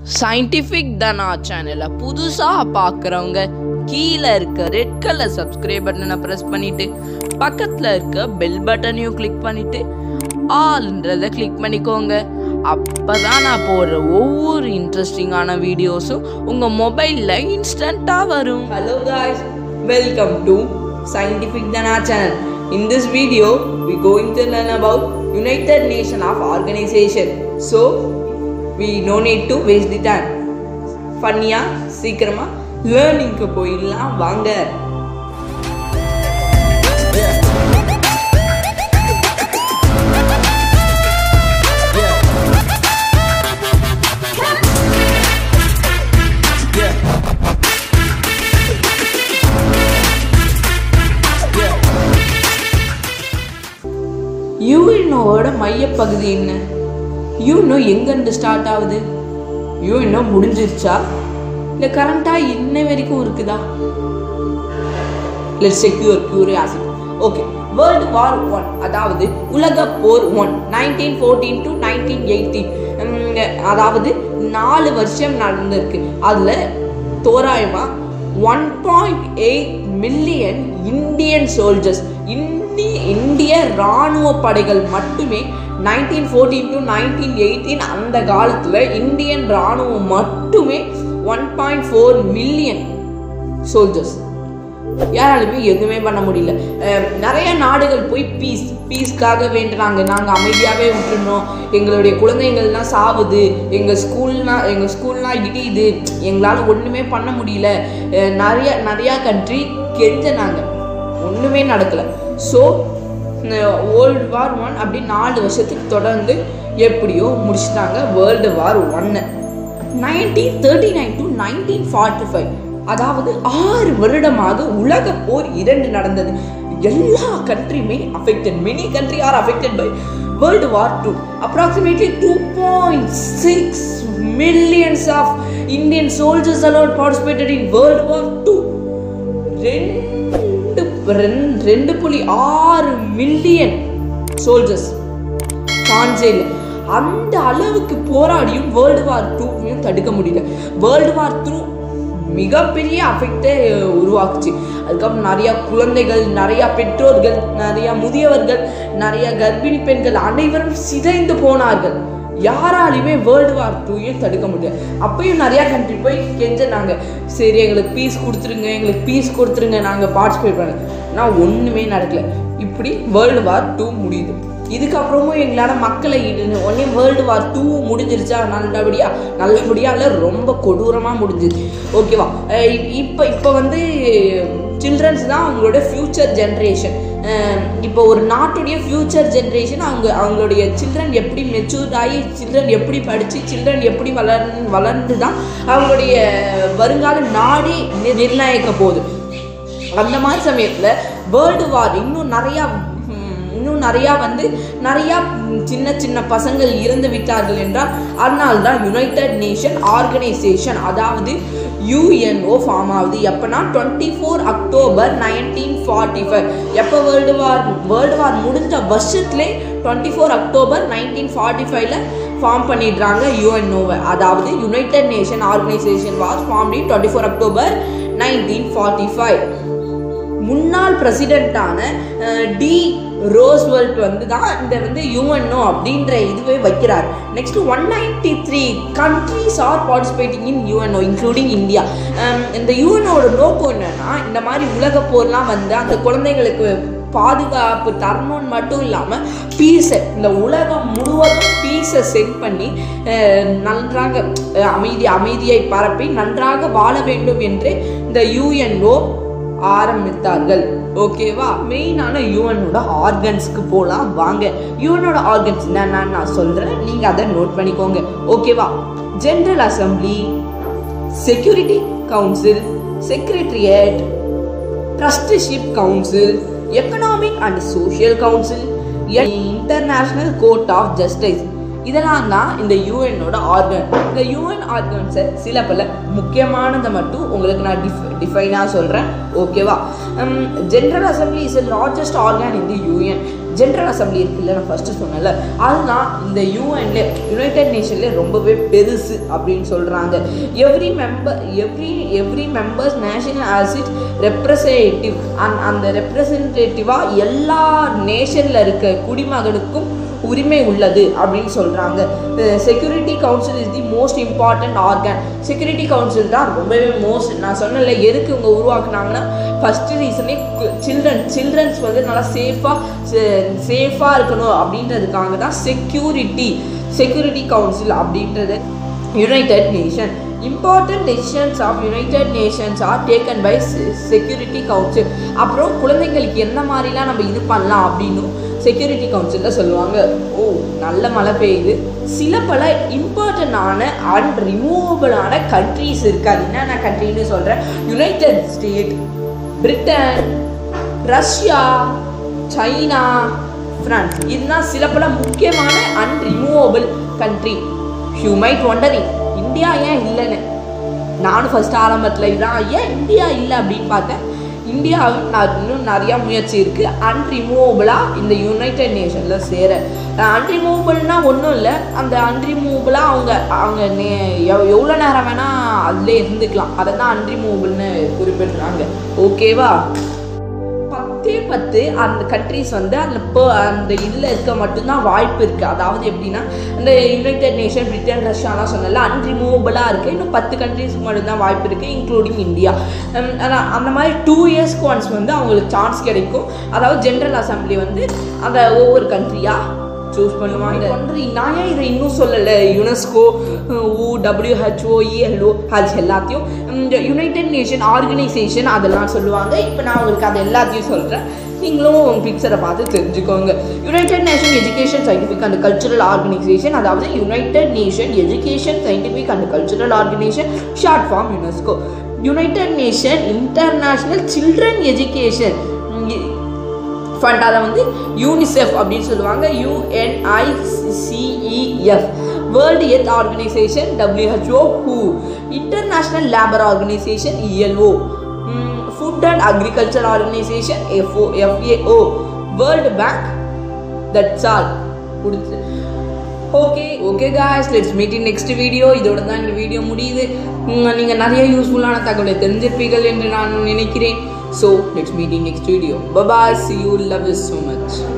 scientific தனா சேனலை புதுசாக பார்க்குறவங்க கீழே இருக்க ரெட் கலர் சப்ஸ்கிரைப் பட்டனை ப்ரெஸ் பண்ணிட்டு பக்கத்தில் இருக்க பெல் பட்டனையும் கிளிக் பண்ணிட்டு ஆல்ன்றதை கிளிக் பண்ணிக்கோங்க அப்பதான் நான் போடுற ஒவ்வொரு இன்ட்ரெஸ்டிங்கான வீடியோஸும் உங்கள் மொபைலில் இன்ஸ்டண்ட்டாக வரும் hello guys welcome to scientific Dhana channel in this video we going to learn about United Nation of Organisation so we no need to waste the time ஃபன்னியாக சீக்கிரமாக லேர்னிங்க்கு போயிடலாம் வாங்க யூஎன்ஓவோட மையப்பகுதி என்ன யூஎன்ஓ எங்கேருந்து ஸ்டார்ட் ஆகுது யூஎன்ஓ முடிஞ்சிருச்சா இல்லை கரண்ட்டாக இன்ன வரைக்கும் இருக்குதா let secure curiosity okay world war one அதாவது உலக போர் one nineteen fourteen to nineteen eighteen அதாவது நாலு வருஷம் நடந்திருக்கு அதில் தோராயமாக one point eight million Indian soldiers இந்திய இந்திய இராணுவ படைகள் மட்டுமே nineteen fourteen to nineteen eighteen அந்த காலத்தில் இந்தியன் இராணுவம் மட்டுமே one point four million soldiers யாராலுமே எதுவுமே பண்ண முடியல அஹ் நிறைய நாடுகள் போய் பீஸ் பீஸ்க்காக வேண்டுறாங்க நாங்கள் அமைதியாகவே விட்டுருந்தோம் எங்களுடைய குழந்தைங்கள்லாம் சாவுது எங்கள் ஸ்கூல்லாம் எங்கள் ஸ்கூல்லாம் இடியுது எங்களால் ஒன்றுமே பண்ண முடியல அஹ் நிறைய நிறையா கண்ட்ரி கெஞ்சனாங்க ஒன்றுமே நடக்கலை ஸோ வேர்ல்டு வார் ஒன் அப்படி நாலு வருஷத்துக்கு தொடர்ந்து எப்படியோ முடிச்சிட்டாங்க வேர்ல்டு வார் ஒன்று nineteen thirty nine to nineteen forty five அதாவது ஆறு வருடமாக உலக போர் இரண்டு நடந்தது எல்லா கண்ட்ரியுமே affected many country are affected by world war two approximately two point six millions of Indian soldiers a lot participated in world war two ரெண்டு ரெண்டு ரெண்டு புள்ளி ஆறு மில்லியன் சோல்ஜர்ஸ் காஞ்சேல அந்த அளவுக்கு போராடியும் வேர்ல்டு வார் டூவையும் தடுக்க முடியல வேர்ல்டு வார் டூ மிகப்பெரிய அஃபெக்டை உருவாக்குச்சு அதுக்கப்புறம் நிறையா குழந்தைகள் நிறையா பெற்றோர்கள் நிறையா முதியவர்கள் நிறைய கர்ப்பிணி பெண்கள் அனைவரும் சிதைந்து போனார்கள் யாராலையுமே வேர்ல்டு வார் டூயும் தடுக்க முடியாது அப்பயும் நிறையா கண்ட்ரி போய் கெஞ்சனாங்க சரி எங்களுக்கு பீஸ் கொடுத்துருங்க எங்களுக்கு பீஸ் கொடுத்துருங்க நாங்கள் பார்ட்டிசிபேட் பண்ண ஆனால் ஒன்றுமே நடக்கல இப்படி வேர்ல்டு வார் டூ முடியுது இதுக்கப்புறமும் எங்களால் மக்களை ஈடுன்னு உடனே வேர்ல்டு வார் டூ முடிஞ்சிருச்சா நல்லபடியா நல்லபடியா இல்லை ரொம்ப கொடூரமாக முடிஞ்சிது ஓகேவா இப்போ இப்போ வந்து சில்ட்ரன்ஸ் தான் அவங்களோட ஃப்யூச்சர் ஜென்ரேஷன் இப்போ ஒரு நாட்டுடைய ஃப்யூச்சர் ஜென்ரேஷன் அவங்க அவங்களுடைய சில்ட்ரன் எப்படி மெச்சூர்ட் ஆகி சில்ட்ரன் எப்படி படித்து சில்ட்ரன் எப்படி வளர் வளர்ந்து தான் அவங்களுடைய வருங்கால நாடே நிர்ணயிக்க போகுது அந்த மாதிரி சமயத்தில் வேர்ல்டு வார் இன்னும் நிறையா இன்னும் நிறையா வந்து நிறையா சின்ன சின்ன பசங்கள் இறந்து விட்டார்கள் என்றால் அதனால தான் யுனைடெட் நேஷன் ஆர்கனைசேஷன் அதாவது யூஎன்ஓ ஃபார்ம் ஆகுது எப்போனா twenty four October nineteen forty five எப்போ வேர்ல்டு வார் வேர்ல்டு வார் முடிஞ்ச வருஷத்துலே twenty four October nineteen forty ஃபைவ்ல ஃபார்ம் பண்ணிடுறாங்க யூஎன்ஓவை அதாவது United Nation Organisation was form in twenty four October nineteen forty five முன்னாள் பிரசிடெண்ட்டான டி ரோஸ்வெல்ட் வந்து தான் இந்த வந்து யூஎன்ஓ அப்படின்ற இதுவே வைக்கிறார் next one ninety three countries are participating in UNO including India இந்த யூஎன்ஓட நோக்கம் என்னன்னா இந்த மாதிரி உலக போர்லாம் வந்து அந்த குழந்தைங்களுக்கு பாதுகாப்பு தரணும்னு மட்டும் இல்லாமல் பீஸை இந்த உலகம் முழுவதும் பீஸை செட் பண்ணி நன்றாக அமைதி அமைதியை பரப்பி நன்றாக வாழ வேண்டும் என்று இந்த யூஎன்ஓ ஆரம்பித்தார்கள் ஓகேவா மெயினான யூஎனோட ஆர்கன்ஸ்க்கு போகலாம் வாங்க யூஎனோட ஆர்கன்ஸ் என்னென்னு நான் சொல்கிறேன் நீங்கள் அதை நோட் பண்ணிக்கோங்க ஓகேவா general assembly security council secretariat trusteeship council economic and social council international court of justice இதெல்லாம் தான் இந்த யூஎனோட ஆர்கன் இந்த யூஎன் ஆர்கன்ஸை சில பல முக்கியமானதை மட்டும் உங்களுக்கு நான் டிஃப் டிஃபைனாக சொல்கிறேன் ஓகேவா general assembly is the largest organ in the UN general assembly இருக்குல்ல நான் ஃபஸ்ட்டு சொன்னேன்ல அதுதான் இந்த யூஎன்ல யுனைடெட் நேஷன்ல ரொம்பவே பெருசு அப்படின்னு சொல்கிறாங்க every member every every members national as it representative அந் அந்த ரெப்ரசன்டேட்டிவாக எல்லா நேஷனில் இருக்க குடிமகனுக்கும் உரிமை உள்ளது அப்படின்னு சொல்கிறாங்க security council is the most important organ security council தான் ரொம்பவே மோஸ்ட் நான் சொன்னல எதுக்கு இவங்க உருவாக்குனாங்கன்னா ஃபஸ்ட்டு ரீசனே சில்ட்ரன் சில்ட்ரன்ஸ் வந்து நல்லா சேஃபாக சேஃபாக இருக்கணும் அப்படின்றதுக்காக தான் செக்யூரிட்டி செக்யூரிட்டி கவுன்சில் அப்படின்றது United Nation important decisions of United Nations are taken by security council அப்புறம் குழந்தைங்களுக்கு எந்த மாதிரிலாம் நம்ம இது பண்ணலாம் அப்படின்னும் செக்யூரிட்டி கவுன்சிலில் சொல்லுவாங்க ஓ நல்ல மழை பெய்யுது சில பல இம்பார்ட்டண்டான அண்ட் ரிமூவபிளான கண்ட்ரீஸ் இருக்குது அது என்னென்ன கண்ட்ரின்னு சொல்கிறேன் united state Britain Russia China France இதுதான் சில பல முக்கியமான unremovable country you might wondering India ஏன் இல்லைன்னு நானும் ஃபஸ்ட் ஆரம்பத்தில் இதான் ஏன் இந்தியா இல்லை அப்படின்னு பார்த்தேன் இந்தியாவும் நான் இன்னும் நிறையா முயற்சி இருக்குது அன்ரிமூவபிளாக இந்த யுனைடெட் நேஷனில் சேர அன்ரிமூவபிள்னால் ஒன்றும் இல்லை அந்த அன்ரிமூவபிளாக அவங்க அவங்க நே எவ் எவ்வளோ நேரம் வேணால் அதிலே இருந்துக்கலாம் அதை தான் அன்ரிமூவபிள்னு குறிப்பிடுறாங்க ஓகேவா பத்தே பத்து அந்த கண்ட்ரிஸ் வந்து அந்த இப்போ அந்த இதில் இருக்க மட்டும்தான் வாய்ப்பு இருக்குது அதாவது எப்படின்னா இந்த யுனைடெட் நேஷன் பிரிட்டன் ரஷ்யாலாம் சொன்னல அன்ரிமூவபிளாக இருக்குது இன்னும் பத்து கண்ட்ரிஸ்க்கு மட்டும்தான் வாய்ப்பு இருக்குது இன்க்ளூடிங் இந்தியா ஆனால் அந்த மாதிரி டூ இயர்ஸ்க்கு ஒன்ஸ் வந்து அவங்களுக்கு சான்ஸ் கிடைக்கும் அதாவது ஜென்ரல் அசம்பிளி வந்து அந்த ஒவ்வொரு கண்ட்ரியாக சூஸ் பண்ணுவாங்க கண்ட்ரி நான் ஏன் இதை இன்னும் சொல்லலை யுனெஸ்கோ ஊ டபிள்யூஹெச்ஓ இஎல்ஓ அது எல்லாத்தையும் இந்த யுனைடெட் நேஷன் ஆர்கனைசேஷன் அதெல்லாம் சொல்லுவாங்க இப்போ நான் உங்களுக்கு அது எல்லாத்தையும் சொல்கிறேன் நீங்களும் பிக்சரை பார்த்து தெரிஞ்சுக்கோங்க united nation education scientific and cultural organisation அதாவது United nation education scientific and cultural organisation short form UNESCO united nation international children education fund அதை வந்து யூனிசெஃப் அப்படின்னு சொல்லுவாங்க UNICEF world earth organisation WHO ஹூ international labour organisation ILO food and agriculture organisation FO FAO world bank that's all கொடுத்து okay okay guys let's meet in next video இதோட தான் இந்த video முடியுது நீங்கள் நிறைய யூஸ்ஃபுல்லான தகவலை தெரிஞ்சிருப்பீர்கள் என்று நான் நினைக்கிறேன் so let's meet in next video bye bye see you love is so much